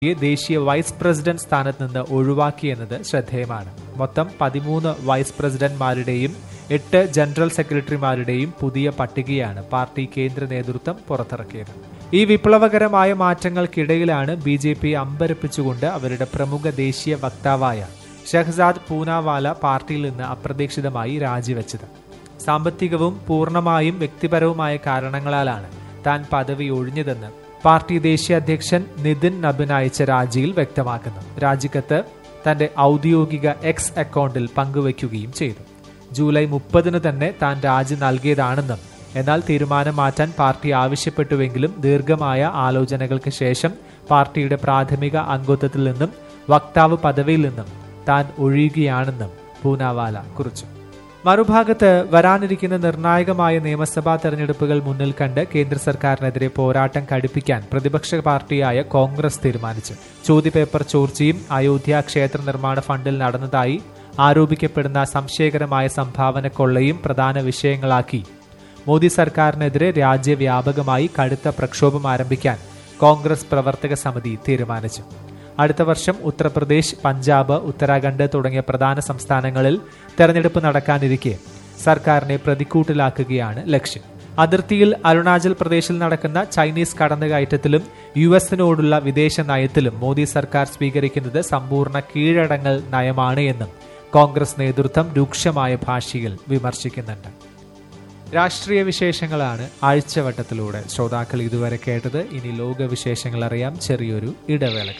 യെ ദേശീയ vice president സ്ഥാനത്ത് നിന്ന് ഒഴിവാക്കിയെന്നത് ശ്രദ്ധേയമാണ് മൊത്തം പതിമൂന്ന് വൈസ് പ്രസിഡന്റ്മാരുടെയും എട്ട് ജനറൽ സെക്രട്ടറിമാരുടെയും പുതിയ പട്ടികയാണ് പാർട്ടി കേന്ദ്ര നേതൃത്വം പുറത്തിറക്കിയത് ഈ വിപ്ലവകരമായ മാറ്റങ്ങൾക്കിടയിലാണ് ബി ജെ പി അമ്പരപ്പിച്ചുകൊണ്ട് അവരുടെ പ്രമുഖ ദേശീയ വക്താവായ ഷഹ്സാദ് പൂനാവാല പാർട്ടിയിൽ നിന്ന് അപ്രതീക്ഷിതമായി രാജിവെച്ചത് സാമ്പത്തികവും പൂർണ്ണമായും വ്യക്തിപരവുമായ കാരണങ്ങളാലാണ് താൻ പദവി ഒഴിഞ്ഞതെന്ന് പാർട്ടി ദേശീയ അധ്യക്ഷൻ നിതിൻ നബിൻ അയച്ച രാജിയിൽ വ്യക്തമാക്കുന്നു രാജിക്കത്ത് തന്റെ ഔദ്യോഗിക എക്സ് അക്കൗണ്ടിൽ പങ്കുവയ്ക്കുകയും ചെയ്തു ജൂലൈ മുപ്പതിന് തന്നെ താൻ രാജി നൽകിയതാണെന്നും എന്നാൽ തീരുമാനം മാറ്റാൻ പാർട്ടി ആവശ്യപ്പെട്ടുവെങ്കിലും ദീർഘമായ ആലോചനകൾക്ക് ശേഷം പാർട്ടിയുടെ പ്രാഥമിക അംഗത്വത്തിൽ നിന്നും വക്താവ് പദവിയിൽ നിന്നും താൻ ഒഴിയുകയാണെന്നും പൂനാവാല കുറിച്ചു മറുഭാഗത്ത് വരാനിരിക്കുന്ന നിർണായകമായ നിയമസഭാ തെരഞ്ഞെടുപ്പുകൾ മുന്നിൽ കണ്ട് കേന്ദ്ര സർക്കാരിനെതിരെ പോരാട്ടം കടുപ്പിക്കാൻ പ്രതിപക്ഷ പാർട്ടിയായ കോൺഗ്രസ് തീരുമാനിച്ചു ചോദ്യപേപ്പർ ചോർച്ചയും അയോധ്യ ക്ഷേത്ര നിർമ്മാണ ഫണ്ടിൽ നടന്നതായി ആരോപിക്കപ്പെടുന്ന സംശയകരമായ സംഭാവന കൊള്ളയും പ്രധാന വിഷയങ്ങളാക്കി മോദി സർക്കാരിനെതിരെ രാജ്യവ്യാപകമായി കടുത്ത പ്രക്ഷോഭം ആരംഭിക്കാൻ കോൺഗ്രസ് പ്രവർത്തക സമിതി തീരുമാനിച്ചു അടുത്ത വർഷം ഉത്തർപ്രദേശ് പഞ്ചാബ് ഉത്തരാഖണ്ഡ് തുടങ്ങിയ പ്രധാന സംസ്ഥാനങ്ങളിൽ തെരഞ്ഞെടുപ്പ് നടക്കാനിരിക്കെ സർക്കാരിനെ പ്രതിക്കൂട്ടിലാക്കുകയാണ് ലക്ഷ്യം അതിർത്തിയിൽ അരുണാചൽ പ്രദേശിൽ നടക്കുന്ന ചൈനീസ് കടന്നുകയറ്റത്തിലും യു എസിനോടുള്ള വിദേശ നയത്തിലും മോദി സർക്കാർ സ്വീകരിക്കുന്നത് സമ്പൂർണ്ണ കീഴടങ്ങൽ നയമാണ് എന്നും കോൺഗ്രസ് നേതൃത്വം രൂക്ഷമായ ഭാഷയിൽ വിമർശിക്കുന്നുണ്ട് രാഷ്ട്രീയ വിശേഷങ്ങളാണ് ആഴ്ചവട്ടത്തിലൂടെ ശ്രോതാക്കൾ ഇതുവരെ കേട്ടത് ഇനി ലോക വിശേഷങ്ങൾ അറിയാം ചെറിയൊരു ഇടവേള